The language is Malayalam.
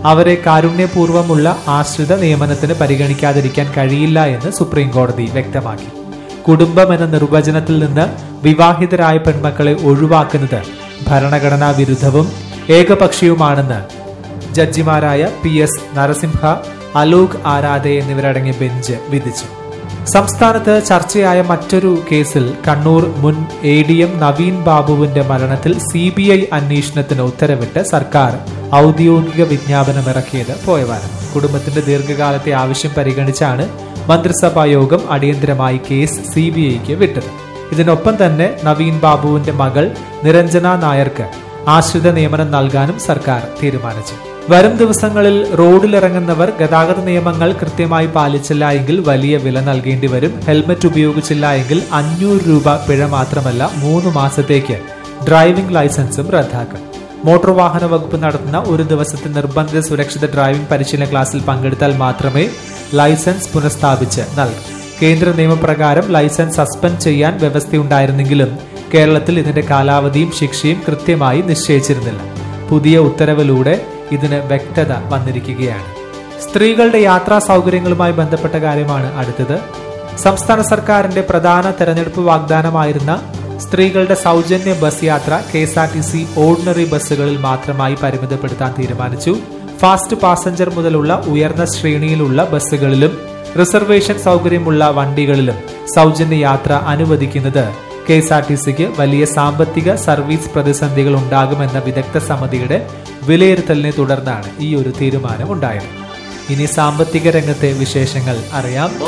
അവരെ കാരുണ്യപൂർവ്വമുള്ള ആശ്രിത നിയമനത്തിന് പരിഗണിക്കാതിരിക്കാൻ കഴിയില്ല എന്ന് സുപ്രീം കോടതി വ്യക്തമാക്കി കുടുംബം എന്ന നിർവചനത്തിൽ നിന്ന് വിവാഹിതരായ പെൺമക്കളെ ഒഴിവാക്കുന്നത് ഭരണഘടനാ വിരുദ്ധവും ഏകപക്ഷീയവുമാണെന്ന് ജഡ്ജിമാരായ പി എസ് നരസിംഹ അലോക് ആരാധെ എന്നിവരടങ്ങിയ ബെഞ്ച് വിധിച്ചു സംസ്ഥാനത്ത് ചർച്ചയായ മറ്റൊരു കേസിൽ കണ്ണൂർ മുൻ എ ഡി എം നവീൻ ബാബുവിന്റെ മരണത്തിൽ സി ബി ഐ അന്വേഷണത്തിന് ഉത്തരവിട്ട് സർക്കാർ ഔദ്യോഗിക വിജ്ഞാപനം ഇറക്കിയത് പോയവാരം കുടുംബത്തിന്റെ ദീർഘകാലത്തെ ആവശ്യം പരിഗണിച്ചാണ് മന്ത്രിസഭാ യോഗം അടിയന്തരമായി കേസ് സി ബി ഐക്ക് വിട്ടത് ഇതിനൊപ്പം തന്നെ നവീൻ ബാബുവിന്റെ മകൾ നിരഞ്ജന നായർക്ക് ആശ്രിത നിയമനം നൽകാനും സർക്കാർ തീരുമാനിച്ചു വരും ദിവസങ്ങളിൽ റോഡിലിറങ്ങുന്നവർ ഗതാഗത നിയമങ്ങൾ കൃത്യമായി പാലിച്ചില്ല എങ്കിൽ വലിയ വില നൽകേണ്ടി വരും ഹെൽമറ്റ് ഉപയോഗിച്ചില്ല എങ്കിൽ അഞ്ഞൂറ് രൂപ പിഴ മാത്രമല്ല മൂന്ന് മാസത്തേക്ക് ഡ്രൈവിംഗ് ലൈസൻസും റദ്ദാക്കും മോട്ടോർ വാഹന വകുപ്പ് നടത്തുന്ന ഒരു ദിവസത്തെ നിർബന്ധിത സുരക്ഷിത ഡ്രൈവിംഗ് പരിശീലന ക്ലാസ്സിൽ പങ്കെടുത്താൽ മാത്രമേ ലൈസൻസ് പുനഃസ്ഥാപിച്ച് നൽകൂ കേന്ദ്ര നിയമപ്രകാരം ലൈസൻസ് സസ്പെൻഡ് ചെയ്യാൻ വ്യവസ്ഥയുണ്ടായിരുന്നെങ്കിലും കേരളത്തിൽ ഇതിന്റെ കാലാവധിയും ശിക്ഷയും കൃത്യമായി നിശ്ചയിച്ചിരുന്നില്ല പുതിയ ഉത്തരവിലൂടെ ഇതിന് വ്യക്തത വന്നിരിക്കുകയാണ് സ്ത്രീകളുടെ യാത്രാ സൗകര്യങ്ങളുമായി ബന്ധപ്പെട്ട കാര്യമാണ് അടുത്തത് സംസ്ഥാന സർക്കാരിന്റെ പ്രധാന തെരഞ്ഞെടുപ്പ് വാഗ്ദാനമായിരുന്ന സ്ത്രീകളുടെ സൗജന്യ ബസ് യാത്ര K S R T C ordinary ബസ്സുകളിൽ മാത്രമായി പരിമിതപ്പെടുത്താൻ തീരുമാനിച്ചു ഫാസ്റ്റ് പാസഞ്ചർ മുതലുള്ള ഉയർന്ന ശ്രേണിയിലുള്ള ബസ്സുകളിലും റിസർവേഷൻ സൗകര്യമുള്ള വണ്ടികളിലും സൗജന്യ യാത്ര അനുവദിക്കുന്നത് കെ എസ് ആർ ടി സിക്ക് വലിയ സാമ്പത്തിക സർവീസ് പ്രതിസന്ധികൾ ഉണ്ടാകുമെന്ന വിദഗ്ധ സമിതിയുടെ വിലയിരുത്തലിനെ തുടർന്നാണ് ഈ ഒരു തീരുമാനം ഉണ്ടായത് ഇനി സാമ്പത്തിക രംഗത്തെ വിശേഷങ്ങൾ അറിയാം